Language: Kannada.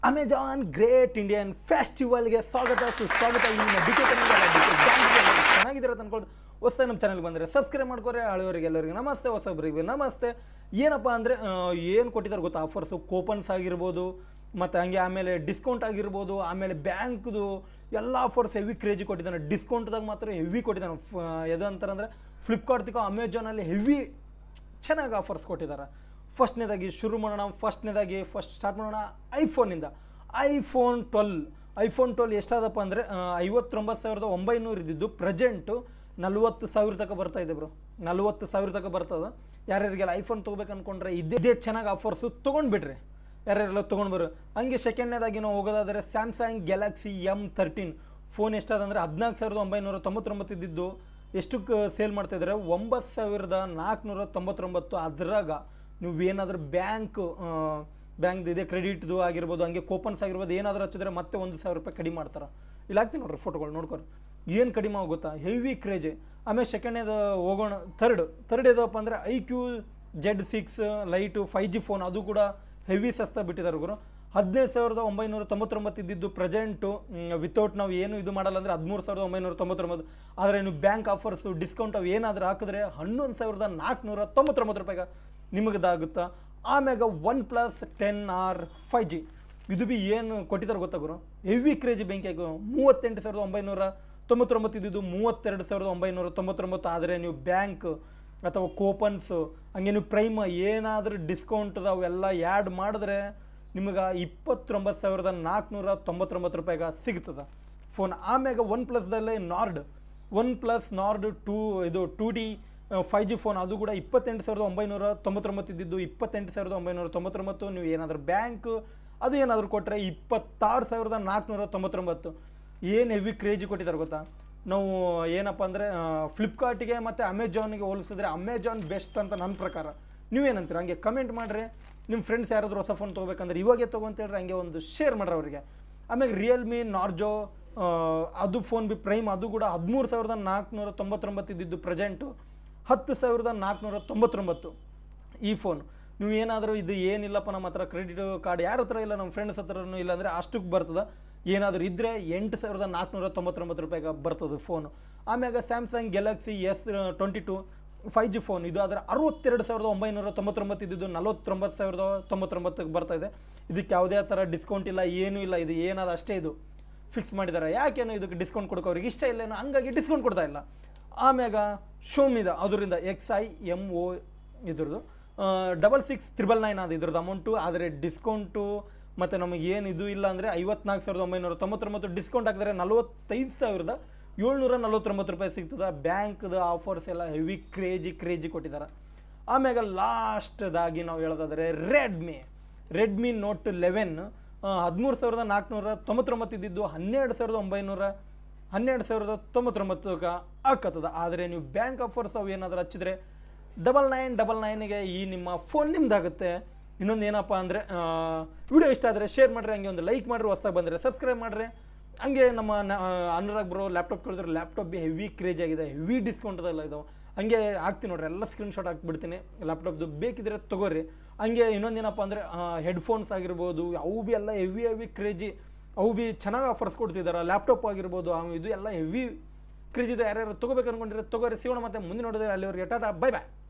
ಅಮೆಜಾನ್ ಗ್ರೇಟ್ ಇಂಡಿಯನ್ ಫೆಸ್ಟಿವಲ್ಗೆ ಸ್ವಾಗತ ಸುಸ್ವಾಗತ ಇಲ್ಲಿನ ಡಿ ಕೆ ಚೆನ್ನಾಗಿದ್ದೀರ ಅನ್ಕೊಂಡು ಹೊಸ ನಮ್ಮ ಚಾನಲ್ಗೆ ಬಂದರೆ ಸಬ್ಸ್ಕ್ರೈಬ್ ಮಾಡ್ಕೊರೆ ಹಳೆಯವರಿಗೆ ಎಲ್ಲರಿಗೆ ನಮಸ್ತೆ ಹೊಸಬ್ರಿಗೆ ನಮಸ್ತೆ ಏನಪ್ಪ ಅಂದರೆ ಏನು ಕೊಟ್ಟಿದ್ದಾರೆ ಗೊತ್ತಾ ಆಫರ್ಸು ಕೂಪನ್ಸ್ ಆಗಿರ್ಬೋದು ಮತ್ತು ಹಂಗೆ ಆಮೇಲೆ ಡಿಸ್ಕೌಂಟ್ ಆಗಿರ್ಬೋದು ಆಮೇಲೆ ಬ್ಯಾಂಕ್ದು ಎಲ್ಲ ಆಫರ್ಸ್ ಹೆವಿ ಕ್ರೇಜಿ ಕೊಟ್ಟಿದ್ದಾನೆ ಡಿಸ್ಕೌಂಟ್ದಾಗ ಮಾತ್ರ ಹೆವಿ ಕೊಟ್ಟಿದ್ದಾನೆ ಫ ಎದು ಅಂತಾರಂದರೆ ಫ್ಲಿಪ್ಕಾರ್ಟ್ದಿಗೂ ಅಮೆಜಾನಲ್ಲಿ ಹೆವಿ ಚೆನ್ನಾಗಿ ಆಫರ್ಸ್ ಕೊಟ್ಟಿದ್ದಾರೆ ಫಸ್ಟ್ನೇದಾಗಿ ಶುರು ಮಾಡೋಣ ಫಸ್ಟ್ನೇದಾಗಿ ಫಸ್ಟ್ ಸ್ಟಾರ್ಟ್ ಮಾಡೋಣ ಐಫೋನಿಂದ ಐಫೋನ್ ಟ್ವೆಲ್ ಐಫೋನ್ ಟ್ವೆಲ್ ಎಷ್ಟಾದಪ್ಪ ಅಂದರೆ ಐವತ್ತೊಂಬತ್ತು ಸಾವಿರದ ಒಂಬೈನೂರು ಇದ್ದಿದ್ದು ಪ್ರೆಸೆಂಟು ನಲ್ವತ್ತು ಸಾವಿರ ತನಕ ಬರ್ತಾ ಇದೆ ಬ್ರೋ ನಲ್ವತ್ತು ಸಾವಿರ ತನಕ ಬರ್ತದೆ ಯಾರ್ಯಾರಿಗೆಲ್ಲ ಐಫೋನ್ ತೊಗೋಬೇಕು ಅನ್ಕೊಂಡ್ರೆ ಇದೇ ಇದೇ ಚೆನ್ನಾಗಿ ಆಫರ್ಸು ತೊಗೊಂಡ್ಬಿಟ್ರಿ ಯಾರ್ಯಾರೆಲ್ಲ ತೊಗೊಂಡು ಬರೋ ಹಂಗೆ ಸೆಕೆಂಡ್ನೇದಾಗಿ ನಾವು ಹೋಗೋದಾದರೆ Samsung Galaxy M thirteen phone ಎಷ್ಟಾದಂದರೆ ಹದಿನಾಲ್ಕು ಸಾವಿರದ ಒಂಬೈನೂರ ತೊಂಬತ್ತೊಂಬತ್ತು ಇದ್ದಿದ್ದು ಎಷ್ಟಕ್ಕೆ ಸೇಲ್ ಮಾಡ್ತಾಯಿದ್ದಾರೆ ಒಂಬತ್ತು ಸಾವಿರದ ನಾಲ್ಕುನೂರ ತೊಂಬತ್ತೊಂಬತ್ತು ಅದ್ರಾಗ ನೀವು ಏನಾದರೂ ಬ್ಯಾಂಕ್ ಬ್ಯಾಂಕ್ದು ಇದೆ ಕ್ರೆಡಿಟ್ದು ಆಗಿರ್ಬೋದು ಹಂಗೆ ಕೂಪನ್ಸ್ ಆಗಿರ್ಬೋದು ಏನಾದರೂ ಹಚ್ಚಿದ್ರೆ ಮತ್ತೆ ಒಂದು ಸಾವಿರ ರೂಪಾಯಿ ಕಡಿಮೆ ಮಾಡ್ತಾರೆ ಇಲ್ಲಿ ಹಾಕ್ತೀನಿ ನೋಡ್ರಿ ಫೋಟೋಗಳು ನೋಡ್ಕೊರಿ ಏನು ಕಡಿಮೆ ಆಗುತ್ತಾ ಹೆವಿ ಕ್ರೇಜ್ ಆಮೇಲೆ ಸೆಕೆಂಡ್ನೇದು ಹೋಗೋಣ ಥರ್ಡ್ ಥರ್ಡ್ ಏನಪ್ಪ ಅಂದರೆ I Q Z six lite five G phone ಅದು ಕೂಡ ಹೆವಿ ಸಸ್ತ ಬಿಟ್ಟಿದ್ದಾರೆ ಗುರು ಹದಿನೈದು ಸಾವಿರದ ಒಂಬೈನೂರ ತೊಂಬತ್ತೊಂಬತ್ತು ಇದ್ದಿದ್ದು ಪ್ರೆಸೆಂಟು ವಿತೌಟ್ ನಾವು ಏನು ಇದು ಮಾಡಲ್ಲ ಅಂದರೆ ಹದಿಮೂರು ಸಾವಿರದ ಒಂಬೈನೂರ ತೊಂಬತ್ತೊಂಬತ್ತು ಆದರೆ ನೀವು ಬ್ಯಾಂಕ್ ಆಫರ್ಸು ಡಿಸ್ಕೌಂಟ್ ಅವು ಏನಾದರೂ ಹಾಕಿದ್ರೆ ಹನ್ನೊಂದು ಸಾವಿರದ ನಾಲ್ಕುನೂರ ತೊಂಬತ್ತೊಂಬತ್ತು ರೂಪಾಯಿಗೆ ನಿಮಗದಾಗುತ್ತಾ ಆಮ್ಯಾಗ one plus ten R five G ಇದು ಬಿ ಏನು ಕೊಟ್ಟಿದ್ದಾರೆ ಗೊತ್ತಾ ಗುರು ಹೆವಿ ಕ್ರೇಜಿ ಬೆಂಕಿಯಾಗ ಮೂವತ್ತೆಂಟು ಸಾವಿರದ ಒಂಬೈನೂರ ತೊಂಬತ್ತೊಂಬತ್ತು ಇದ್ದಿದ್ದು ಮೂವತ್ತೆರಡು ಸಾವಿರದ ಒಂಬೈನೂರ ತೊಂಬತ್ತೊಂಬತ್ತು ಆದರೆ ನೀವು ಬ್ಯಾಂಕ್ ಅಥವಾ ಕೂಪನ್ಸು ಹಂಗೆ ನೀವು ಪ್ರೈಮ್ ಏನಾದರೂ ಡಿಸ್ಕೌಂಟ್ ಅವೆಲ್ಲ ಆ್ಯಡ್ ಮಾಡಿದ್ರೆ ನಿಮಗೆ ಇಪ್ಪತ್ತೊಂಬತ್ತು ಸಾವಿರದ ನಾಲ್ಕುನೂರ ತೊಂಬತ್ತೊಂಬತ್ತು ರೂಪಾಯಿಗೆ ಸಿಗ್ತದೆ ಫೋನ್ ಆಮ್ಯಾಗ ಒನ್ ಪ್ಲಸ್ದಲ್ಲೇ Nord one plus Nord two ಇದು two D five G phone ಅದು ಕೂಡ ಇಪ್ಪತ್ತೆಂಟು ಸಾವಿರದ ಒಂಬೈನೂರ ತೊಂಬತ್ತೊಂಬತ್ತು ಇದ್ದಿದ್ದು ಇಪ್ಪತ್ತೆಂಟು ಸಾವಿರದ ಒಂಬೈನೂರ ತೊಂಬತ್ತೊಂಬತ್ತು ನೀವು ಏನಾದರೂ ಬ್ಯಾಂಕ್ ಅದು ಏನಾದರೂ ಕೊಟ್ಟರೆ ಇಪ್ಪತ್ತಾರು ಸಾವಿರದ ನಾಲ್ಕುನೂರ ತೊಂಬತ್ತೊಂಬತ್ತು ಏನು ಹೆವಿ ಕ್ರೇಜಿ ಕೊಟ್ಟಿದ್ದಾರೆ ಗೊತ್ತಾ ನಾವು ಏನಪ್ಪ ಅಂದರೆ ಫ್ಲಿಪ್ಕಾರ್ಟಿಗೆ ಮತ್ತು ಅಮೆಜಾನಿಗೆ ಹೋಲಿಸಿದ್ರೆ ಅಮೆಜಾನ್ ಬೆಸ್ಟ್ ಅಂತ ನನ್ನ ಪ್ರಕಾರ ನೀವೇನಂತೀರ ಹಂಗೆ ಕಮೆಂಟ್ ಮಾಡಿರಿ ನಿಮ್ಮ ಫ್ರೆಂಡ್ಸ್ ಯಾರಾದರೂ ಹೊಸ ಫೋನ್ ತೊಗೋಬೇಕಂದ್ರೆ ಇವಾಗೆ ತೊಗೊ ಅಂತ ಹೇಳ್ರಿ ಹಂಗೆ ಒಂದು ಶೇರ್ ಮಾಡ್ರಿ ಅವರಿಗೆ ಆಮೇಲೆ ರಿಯಲ್ಮಿ ನಾರ್ಜೋ ಅದು ಫೋನ್ ಬಿ ಪ್ರೈಮ್ ಅದು ಕೂಡ ಹದಿಮೂರು ಸಾವಿರದ ನಾಲ್ಕುನೂರ ತೊಂಬತ್ತೊಂಬತ್ತು ಇದ್ದಿದ್ದು ಪ್ರೆಸೆಂಟು ಹತ್ತು ಸಾವಿರದ ನಾಲ್ಕುನೂರ ತೊಂಬತ್ತೊಂಬತ್ತು ಈ ಫೋನ್ ನೀವು ಏನಾದರೂ ಇದು ಏನಿಲ್ಲಪ್ಪ ನಮ್ಮ ಹತ್ರ ಕ್ರೆಡಿಟ್ ಕಾರ್ಡ್ ಯಾರ ಹತ್ರ ಇಲ್ಲ ನಮ್ಮ ಫ್ರೆಂಡ್ಸ್ ಹತ್ರನೂ ಇಲ್ಲ ಅಂದರೆ ಅಷ್ಟಕ್ಕೆ ಬರ್ತದೆ ಏನಾದರೂ ಇದ್ದರೆ ಎಂಟು ಸಾವಿರದ ನಾಲ್ಕುನೂರ ತೊಂಬತ್ತೊಂಬತ್ತು ರೂಪಾಯಿಗೆ ಬರ್ತದೆ ಫೋನು ಆಮ್ಯಾಗ Samsung Galaxy S twenty two five G phone ಇದು ಅದರ ಅರವತ್ತೆರಡು ಸಾವಿರದ ಒಂಬೈನೂರ ತೊಂಬತ್ತೊಂಬತ್ತು ಇದ್ದಿದ್ದು ನಲವತ್ತೊಂಬತ್ತು ಸಾವಿರದ ತೊಂಬತ್ತೊಂಬತ್ತಕ್ಕೆ ಬರ್ತಾ ಇದೆ ಇದಕ್ಕೆ ಯಾವುದೇ ಥರ ಡಿಸ್ಕೌಂಟ್ ಇಲ್ಲ ಏನೂ ಇಲ್ಲ ಇದು ಏನಾದ ಅಷ್ಟೇ ಇದು ಫಿಕ್ಸ್ ಮಾಡಿದ್ದಾರೆ ಯಾಕೇನೋ ಇದಕ್ಕೆ ಡಿಸ್ಕೌಂಟ್ ಕೊಡೋಕೆ ಅವ್ರಿಗೆ ಇಷ್ಟ ಇಲ್ಲೇನೋ ಹಂಗಾಗಿ ಡಿಸ್ಕೌಂಟ್ ಕೊಡ್ತಾ ಇಲ್ಲ ಆಮ್ಯಾಗ ಶೋಮಿದ ಅದರಿಂದ ಎಕ್ಸ್ ಐ ಎಮ್ ಒ ಇದ್ರದ್ದು ಡಬಲ್ ಸಿಕ್ಸ್ ತ್ರಿಬಲ್ ನೈನ್ ಅದು ಇದ್ರದ್ದು ಅಮೌಂಟು ಆದರೆ ಡಿಸ್ಕೌಂಟು ಮತ್ತು ನಮಗೆ ಏನು ಇದು ಇಲ್ಲ ಅಂದರೆ ಐವತ್ನಾಲ್ಕು ಸಾವಿರದ ಒಂಬೈನೂರ ತೊಂಬತ್ತೊಂಬತ್ತು ಡಿಸ್ಕೌಂಟ್ ಹಾಕಿದ್ರೆ ನಲವತ್ತೈದು ಸಾವಿರದ ಏಳ್ನೂರ ನಲ್ವತ್ತೊಂಬತ್ತು ರೂಪಾಯಿ ಸಿಗ್ತದೆ ಬ್ಯಾಂಕ್ದು ಆಫರ್ಸ್ ಎಲ್ಲ ಹೆವಿ ಕ್ರೇಜಿ ಕ್ರೇಜಿ ಕೊಟ್ಟಿದ್ದಾರೆ ಆಮ್ಯಾಗ ಲಾಸ್ಟ್ದಾಗಿ ನಾವು ಹೇಳೋದಾದರೆ ರೆಡ್ಮಿ ರೆಡ್ಮಿ ನೋಟ್ ಲೆವೆನ್ ಹದಿಮೂರು ಸಾವಿರದ ನಾಲ್ಕುನೂರ ತೊಂಬತ್ತೊಂಬತ್ತು ಇದ್ದಿದ್ದು ಹನ್ನೆರಡು ಸಾವಿರದ ಒಂಬೈನೂರ ಹನ್ನೆರಡು ಸಾವಿರದ ತೊಂಬತ್ತೊಂಬತ್ತಕ್ಕೆ ಹಾಕತ್ತದ ಆದರೆ ನೀವು ಬ್ಯಾಂಕ್ ಆಫರ್ಸ್ ಅವು ಏನಾದರೂ ಹಚ್ಚಿದ್ರೆ ಡಬಲ್ ನೈನ್ ಡಬಲ್ ನೈನಿಗೆ ಈ ನಿಮ್ಮ ಫೋನ್ ನಿಮ್ದಾಗುತ್ತೆ ಇನ್ನೊಂದು ಏನಪ್ಪ ಅಂದರೆ ವಿಡಿಯೋ ಇಷ್ಟ ಆದರೆ ಶೇರ್ ಮಾಡಿರಿ ಹಂಗೆ ಒಂದು ಲೈಕ್ ಮಾಡಿರಿ ಹೊಸ್ದಾಗಿ ಬಂದರೆ ಸಬ್ಸ್ಕ್ರೈಬ್ ಮಾಡಿರಿ ಹಂಗೆ ನಮ್ಮ ನ- ಅನುರಾಗ್ ಬ್ರೋ ಲ್ಯಾಪ್ಟಾಪ್ ಕೇಳಿದ್ರೆ ಲ್ಯಾಪ್ಟಾಪ್ ಬಿ ಹೆವಿ ಕ್ರೇಜ್ ಆಗಿದೆ ಹೆವಿ ಡಿಸ್ಕೌಂಟ್ ಅದೆಲ್ಲ ಇದಾವೆ ಹಂಗೆ ಹಾಕ್ತೀನಿ ನೋಡ್ರಿ ಎಲ್ಲ ಸ್ಕ್ರೀನ್ಶಾಟ್ ಹಾಕ್ಬಿಡ್ತೀನಿ ಲ್ಯಾಪ್ಟಾಪ್ದು ಬೇಕಿದ್ರೆ ತೊಗೋರಿ ಹಂಗೆ ಇನ್ನೊಂದೇನಪ್ಪ ಅಂದರೆ ಹೆಡ್ಫೋನ್ಸ್ ಆಗಿರ್ಬೋದು ಅವು ಬಿ ಎಲ್ಲ ಹೆವಿ ಹೆವಿ ಕ್ರೇಜಿ ಅವು ಬಿ ಚೆನ್ನಾಗಿ ಆಫರ್ಸ್ ಕೊಡ್ತಿದ್ದಾರೆ ಲ್ಯಾಪ್ಟಾಪ್ ಆಗಿರ್ಬೋದು ಅವು ಇದು ಎಲ್ಲ ಹೆವಿ ಕ್ರೇಜ್ ಇದೆ ಯಾರ್ಯಾರು ತೊಗೋಬೇಕು ಅನ್ಕೊಂಡಿದ್ರೆ ತೊಗೋರಿ ಸಿಗೋಣ ಮತ್ತೆ ಮುಂದೆ ನೋಡಿದ್ರೆ ಅಲ್ಲಿವರೆಗೆ ಟಾಟಾ ಬೈ ಬಾಯ್